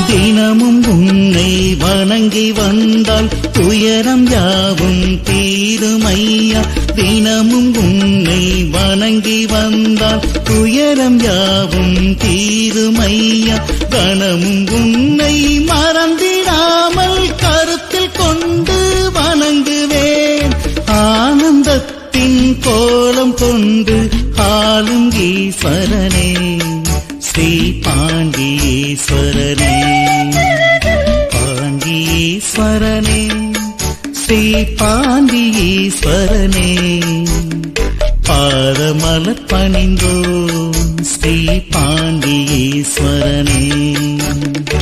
தினமும் உன்னை வணங்கி வந்தால் துயரம் யாவும் தீருமையா தினமும் உன்னை வணங்கி வந்தால் துயரம் யாவும் தீருமையா கணமும் உன்னை மறந்திடாமல் கருத்தில் கொண்டு வணங்குவேன் ஆனந்தத்தின் கோலம் கொண்டு ஆளும் ஈஸ்வரனே ஸ்ரீ பாண்டீஸ்வரனே பாண்டீஸ்வரனே ஸ்ரீ பாண்டீஸ்வரனே பாதமலர் பணிந்தோ ஸ்ரீ பாண்டீஸ்வரனே